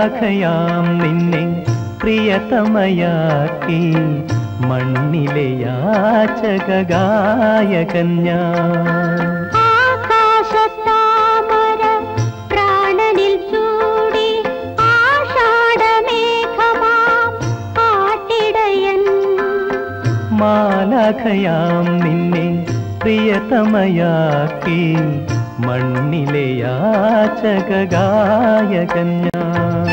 മാലാഖയാം നിന്നെ പ്രിയതമയാക്കി മണ്ണിലെ യാചക ഗായകൻ ഞാൻ ആകാശത്താമര പ്രാണനിൽ ചൂടി ആഷാഢമേഘമാം ആട്ടിടയൻ മാലാഖയാം നിന്നെ പ്രിയതമയാക്കി മണ്ണിലെ യാചക ഗായകൻ ഞാൻ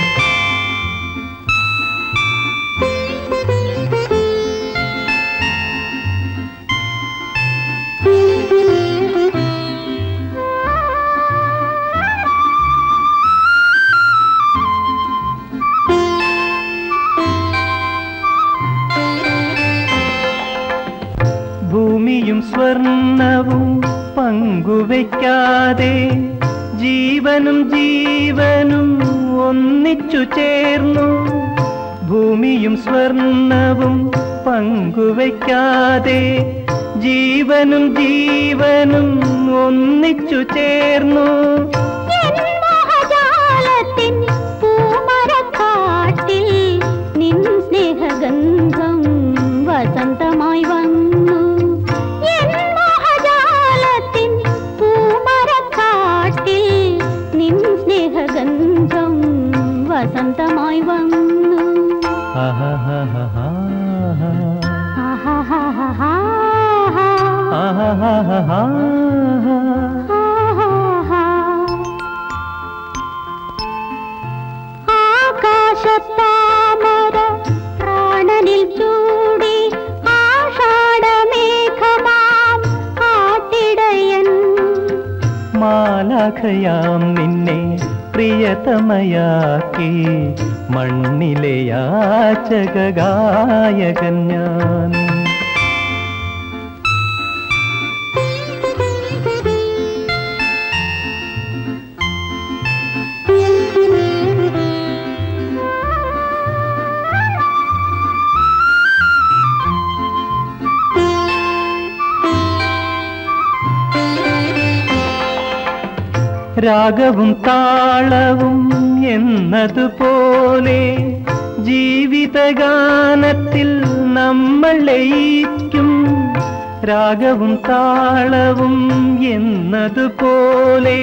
ഭൂമിയും സ്വർണവും പങ്കുവയ്ക്കാതെ ജീവനും ജീവനും ഒന്നിച്ചു ചേർന്നു ഭൂമിയും സ്വർണവും പങ്കുവയ്ക്കാതെ ജീവനും ജീവനും ഒന്നിച്ചു ചേർന്നു എൻ മോഹജാലത്തിൻ പൂമരക്കാട്ടിൽ നിൻ സ്നേഹഗന്ധം വസന്തമായി വന്നു എൻ മോഹജാലത്തിൻ പൂമരക്കാട്ടിൽ നിൻ സ്നേഹഗന്ധം വസന്തമായി വന്നു ആഹാഹാഹാഹാ. ആഹാഹാഹാഹാ. ആഹാഹാഹാഹാ. ആഹാഹാ. ആകാശത്താമര പ്രാണനിൽ ചൂടി ആഷാഢമേഘമാം ആട്ടിടയൻ മാലാഖയാം നിന്നെ പ്രിയതമയാക്കി മണ്ണിലെ യാചക ഗായകൻ ഞാൻ രാഗവും താളവും എന്നതുപോലെ ജീവിതഗാനത്തിൽ നമ്മൾ ലയിക്കും രാഗവും താളവും എന്നതുപോലെ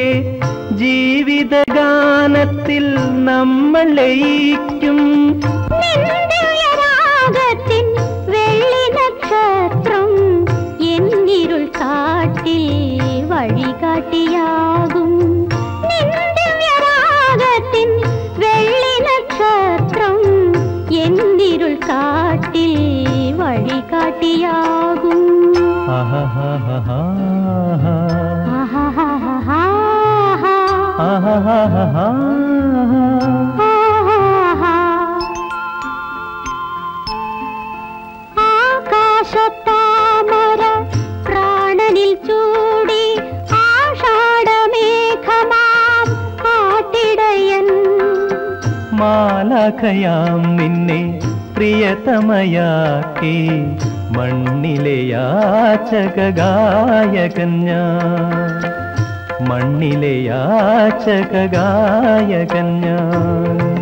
ജീവിതഗാനത്തിൽ നമ്മൾ ലയിക്കും നിന്റെ ഉയരാഗത്തിൻ വെള്ളി നക്ഷത്രം എന്നിരുൾ കാട്ടിൽ വഴികാട്ടിയാകും നിന്റെ ഉയരാഗത്തിൻ വെള്ളി നക്ഷത്രം എന്നിരുൾ കാട്ടിൽ വഴികാട്ടിയാകും ആഹാഹാഹാഹാ. ആഹാഹാഹാഹാ. ആഹാഹാഹാഹാ. ആഹാഹാ. ആകാശത്താമര പ്രാണനിൽ ചൂടി ആഷാഢമേഘമാം ആട്ടിടയൻ മാലാഖയാം നിന്നെ പ്രിയതമയാക്കി മണ്ണിലെ യാചക ഗായകൻ ഞാൻ മണ്ണിലെ യാചക ഗായകൻ ഞാൻ